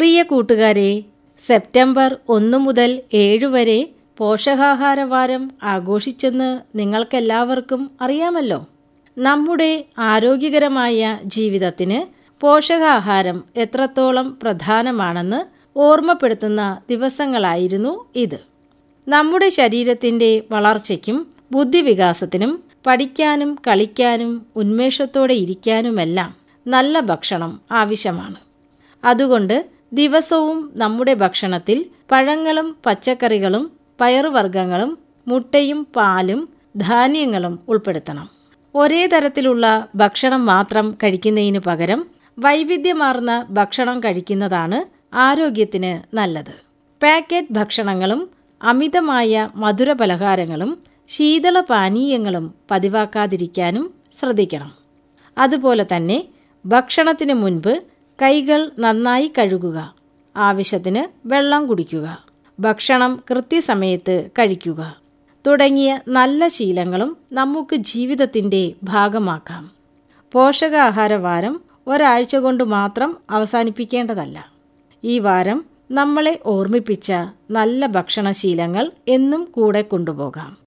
പ്രിയ കൂട്ടുകാരെ സെപ്റ്റംബർ ഒന്ന് മുതൽ ഏഴ് വരെ പോഷകാഹാരവാരം ആഘോഷിച്ചെന്ന് നിങ്ങൾക്കെല്ലാവർക്കും അറിയാമല്ലോ നമ്മുടെ ആരോഗ്യകരമായ ജീവിതത്തിന് പോഷകാഹാരം എത്രത്തോളം പ്രധാനമാണെന്ന് ഓർമ്മപ്പെടുത്തുന്ന ദിവസങ്ങളായിരുന്നു ഇത് നമ്മുടെ ശരീരത്തിൻ്റെ വളർച്ചയ്ക്കും ബുദ്ധിവികാസത്തിനും പഠിക്കാനും കളിക്കാനും ഉന്മേഷത്തോടെ ഇരിക്കാനുമെല്ലാം നല്ല ഭക്ഷണം ആവശ്യമാണ് അതുകൊണ്ട് ദിവസവും നമ്മുടെ ഭക്ഷണത്തിൽ പഴങ്ങളും പച്ചക്കറികളും പയറുവർഗ്ഗങ്ങളും മുട്ടയും പാലും ധാന്യങ്ങളും ഉൾപ്പെടുത്തണം ഒരേ തരത്തിലുള്ള ഭക്ഷണം മാത്രം കഴിക്കുന്നതിന് പകരം വൈവിധ്യമാർന്ന ഭക്ഷണം കഴിക്കുന്നതാണ് ആരോഗ്യത്തിന് നല്ലത് പാക്കറ്റ് ഭക്ഷണങ്ങളും അമിതമായ മധുര പലഹാരങ്ങളും ശീതള പാനീയങ്ങളും പതിവാക്കാതിരിക്കാനും ശ്രദ്ധിക്കണം അതുപോലെ തന്നെ ഭക്ഷണത്തിന് മുൻപ് കൈകൾ നന്നായി കഴുകുക ആവശ്യത്തിന് വെള്ളം കുടിക്കുക ഭക്ഷണം കൃത്യസമയത്ത് കഴിക്കുക തുടങ്ങിയ നല്ല ശീലങ്ങളും നമുക്ക് ജീവിതത്തിൻ്റെ ഭാഗമാക്കാം പോഷകാഹാരവാരം ഒരാഴ്ച കൊണ്ട് മാത്രം അവസാനിപ്പിക്കേണ്ടതല്ല ഈ വാരം നമ്മളെ ഓർമ്മിപ്പിച്ച നല്ല ഭക്ഷണശീലങ്ങൾ എന്നും കൂടെ കൊണ്ടുപോകാം